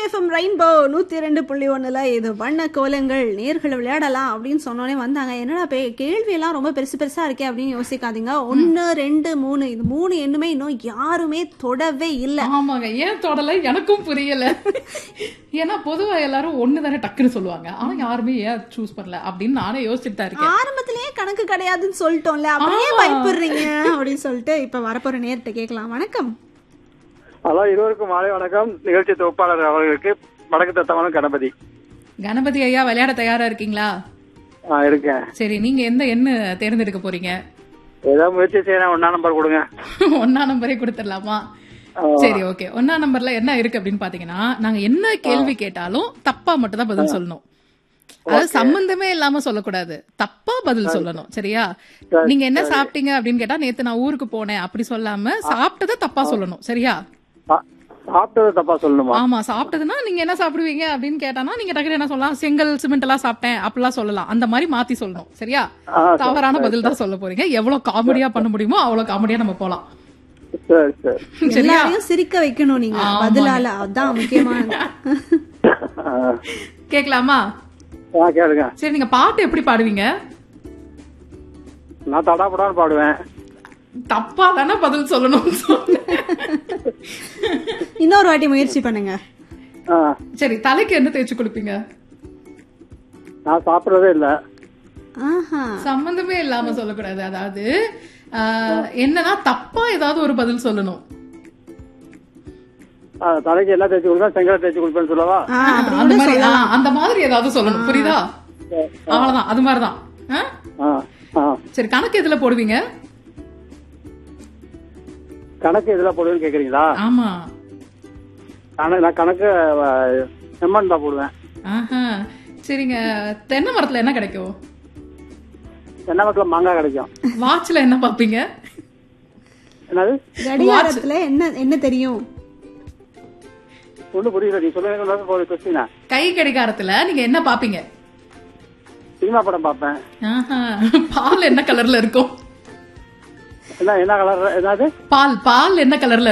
FM rainbow நூத்தி ரெண்டு புள்ளி ஒண்ணுல இது வண்ண கோலங்கள் நேர்களை விளையாடலாம் அப்படின்னு சொன்னோடனே வந்தாங்க என்னடா பே கேள்வி எல்லாம் ரொம்ப பெருசு பெருசா இருக்கே அப்படின்னு யோசிக்காதீங்க ஒன்னு ரெண்டு மூணு இது மூணு எண்ணுமே இன்னும் யாருமே தொடவே இல்ல ஆமாங்க ஏன் தொடல எனக்கும் புரியல ஏன்னா பொதுவா எல்லாரும் ஒண்ணு தானே டக்குன்னு சொல்லுவாங்க ஆனா யாருமே ஏன் சூஸ் பண்ணல அப்படின்னு நானே யோசிச்சுட்டு தான் இருக்கேன் ஆரம்பத்திலேயே கணக்கு கிடையாதுன்னு சொல்லிட்டோம்ல அப்படியே பயப்படுறீங்க அப்படின்னு சொல்லிட்டு இப்ப வரப்போற நேர்கிட்ட கேட்கலாம் வணக்கம் ஹலோ இருவருக்கும் மாலை வணக்கம் நிகழ்ச்சி தொகுப்பாளர் அவர்களுக்கு வடக்கு தத்தவனும் கணபதி கணபதி ஐயா விளையாட தயாரா இருக்கீங்களா நான் இருக்கேன் சரி நீங்க எந்த எண்ணு தேர்ந்தெடுக்க போறீங்க ஏதோ முயற்சி செய்யறேன் ஒன்னா நம்பர் கொடுங்க ஒன்னா நம்பரே கொடுத்துடலாமா சரி ஓகே ஒன்னா நம்பர்ல என்ன இருக்கு அப்படின்னு பாத்தீங்கன்னா நாங்க என்ன கேள்வி கேட்டாலும் தப்பா மட்டும் தான் பதில் சொல்லணும் அதாவது சம்பந்தமே இல்லாம சொல்லக்கூடாது தப்பா பதில் சொல்லணும் சரியா நீங்க என்ன சாப்பிட்டீங்க அப்படின்னு கேட்டா நேத்து நான் ஊருக்கு போனேன் அப்படி சொல்லாம சாப்பிட்டதை தப்பா சொல்லணும் சரியா சா- சாப்பிட்டது தப்பா சொல்லணுமா ஆமா சாப்பிட்டதுன்னா நீங்க என்ன சாப்பிடுவீங்க அப்படின்னு கேட்டானா நீங்க டக்குனு என்ன சொல்லலாம் செங்கல் சிமெண்ட் எல்லாம் சாப்பிட்டேன் அப்படிலாம் சொல்லலாம் அந்த மாதிரி மாத்தி சொல்லணும் சரியா ஆ, சரி, தவறான பதில் தான் சொல்ல போறீங்க எவ்வளவு காமெடியா பண்ண முடியுமோ அவ்வளவு காமெடியா நம்ம போலாம் சரி சரி சரியா எல்லாரையும் சிரிக்க வைக்கணும் நீங்க ஆமாங்க. பதிலால அதான் முக்கியமானது ஆ, கேக்கலாமா ஆ, கேளுங்க சரி நீங்க பாட்டு எப்படி பாடுவீங்க நான் தடாபடான்னு பாடுவேன் தப்பா தானே பதில் சொல்லணும்னு சொன்னேன் இன்னொரு வாட்டி முயற்சி பண்ணுங்க ஆ, சரி தலைக்கு என்ன தேய்ச்சி கொடுப்பீங்க நான் சாப்பிடறதே இல்ல ஆஹா சம்பந்தமே இல்லாம சொல்லக்கூடாது அதாவது ஆஹ், என்னன்னா தப்பா ஏதாவது ஒரு பதில் சொல்லணும் ஆ, தலைக்கு எல்லாம் தேய்ச்சி கொடுப்பேன் செங்கலை தேய்ச்சி கொடுப்பேன்னு சொல்லவா ஆ, அப்படி அந்த கூட மாதிரி சொல்லலாம். ஆ, அந்த மாதிரி ஏதாவது சொல்லணும் புரியுதா அவ்வளவுதான் அது மாதிரிதான் ஆ? ஆ, ஆ. சரி கணக்கு எதுல போடுவீங்க கணக்கு எதுல போடுவேன்னு கேக்குறீங்களா ஆமா கணக்கு நான் கணக்கு செம்மண் தான் போடுவேன் ஆஹா சரிங்க தென்னை மரத்துல என்ன கிடைக்கும் தென்னமரத்துல மாங்காய் கிடைக்கும் வாட்ச்ல என்ன பாப்பீங்க என்னது கடிகாரத்துல என்ன என்ன தெரியும் ஒண்ணும் புரியல நீ சொல்லுங்க கொஸ்டினா கை கடிகாரத்துல நீங்க என்ன பாப்பீங்க சினிமா படம் பார்ப்பேன் ஆஹா பால் என்ன கலர்ல இருக்கும் என்ன என்ன கலர் என்னது பால் பால் என்ன கலர்ல